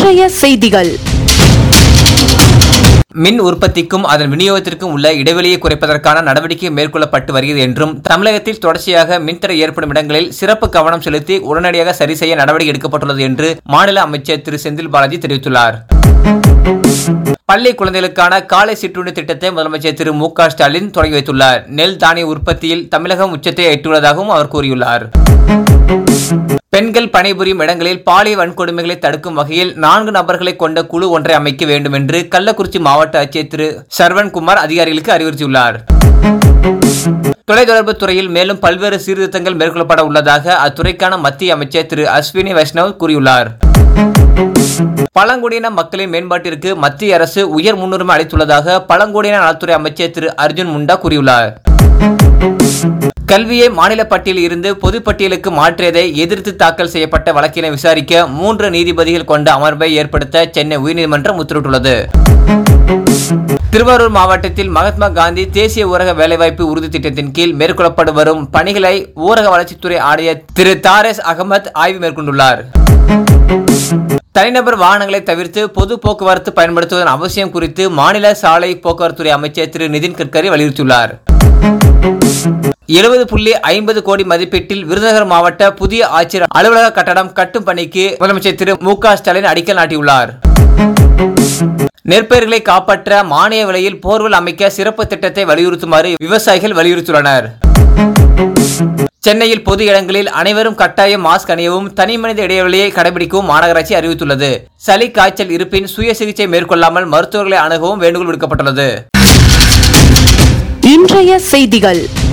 இன்றைய செய்திகள் மின் உற்பத்திக்கும் அதன் விநியோகத்திற்கும் உள்ள இடைவெளியை குறைப்பதற்கான நடவடிக்கை மேற்கொள்ளப்பட்டு வருகிறது என்றும் தமிழகத்தில் தொடர்ச்சியாக மின்தடை ஏற்படும் இடங்களில் சிறப்பு கவனம் செலுத்தி உடனடியாக சரி செய்ய நடவடிக்கை எடுக்கப்பட்டுள்ளது என்று மாநில அமைச்சர் திரு செந்தில் பாலாஜி தெரிவித்துள்ளார் பள்ளி குழந்தைகளுக்கான காலை சிற்றுண்டி திட்டத்தை முதலமைச்சர் திரு மு க ஸ்டாலின் தொடங்கி வைத்துள்ளார் நெல் தானிய உற்பத்தியில் தமிழகம் உச்சத்தை எட்டியுள்ளதாகவும் அவர் கூறியுள்ளார் பெண்கள் பணிபுரியும் இடங்களில் பாலியல் வன்கொடுமைகளை தடுக்கும் வகையில் நான்கு நபர்களை கொண்ட குழு ஒன்றை அமைக்க வேண்டும் என்று கள்ளக்குறிச்சி மாவட்ட ஆட்சியர் திரு சர்வன்குமார் அதிகாரிகளுக்கு அறிவுறுத்தியுள்ளார் தொலைத்தொடர்பு துறையில் மேலும் பல்வேறு சீர்திருத்தங்கள் மேற்கொள்ளப்பட உள்ளதாக அத்துறைக்கான மத்திய அமைச்சர் திரு அஸ்வினி வைஷ்ணவ் கூறியுள்ளார் பழங்குடியின மக்களின் மேம்பாட்டிற்கு மத்திய அரசு உயர் முன்னுரிமை அளித்துள்ளதாக பழங்குடியின நலத்துறை அமைச்சர் திரு அர்ஜுன் முண்டா கூறியுள்ளார் கல்வியை மாநில பட்டியலில் இருந்து பொதுப்பட்டியலுக்கு மாற்றியதை எதிர்த்து தாக்கல் செய்யப்பட்ட வழக்கினை விசாரிக்க மூன்று நீதிபதிகள் கொண்ட அமர்வை ஏற்படுத்த சென்னை உயர்நீதிமன்றம் உத்தரவிட்டுள்ளது திருவாரூர் மாவட்டத்தில் மகாத்மா காந்தி தேசிய ஊரக வேலைவாய்ப்பு உறுதி திட்டத்தின் கீழ் மேற்கொள்ளப்பட்டு வரும் பணிகளை ஊரக வளர்ச்சித்துறை ஆணையர் திரு தாரேஸ் அகமது ஆய்வு மேற்கொண்டுள்ளார் தனிநபர் வாகனங்களை தவிர்த்து பொது போக்குவரத்து பயன்படுத்துவதன் அவசியம் குறித்து மாநில சாலை போக்குவரத்துறை அமைச்சர் திரு நிதின் கட்கரி வலியுறுத்தியுள்ளார் எழுபது புள்ளி ஐம்பது கோடி மதிப்பீட்டில் விருதுநகர் மாவட்ட புதிய ஆட்சியர் அலுவலக கட்டடம் கட்டும் பணிக்கு முதலமைச்சர் திரு மு க ஸ்டாலின் அடிக்கல் நாட்டியுள்ளார் நெற்பயிர்களை காப்பாற்ற மானிய விலையில் போர்வெல் அமைக்க சிறப்பு திட்டத்தை வலியுறுத்துமாறு விவசாயிகள் வலியுறுத்தியுள்ளனர் சென்னையில் பொது இடங்களில் அனைவரும் கட்டாயம் மாஸ்க் அணியவும் தனிமனித இடைவெளியை கடைபிடிக்கவும் மாநகராட்சி அறிவித்துள்ளது சளி காய்ச்சல் இருப்பின் சுய சிகிச்சை மேற்கொள்ளாமல் மருத்துவர்களை அணுகவும் வேண்டுகோள் விடுக்கப்பட்டுள்ளது இன்றைய செய்திகள்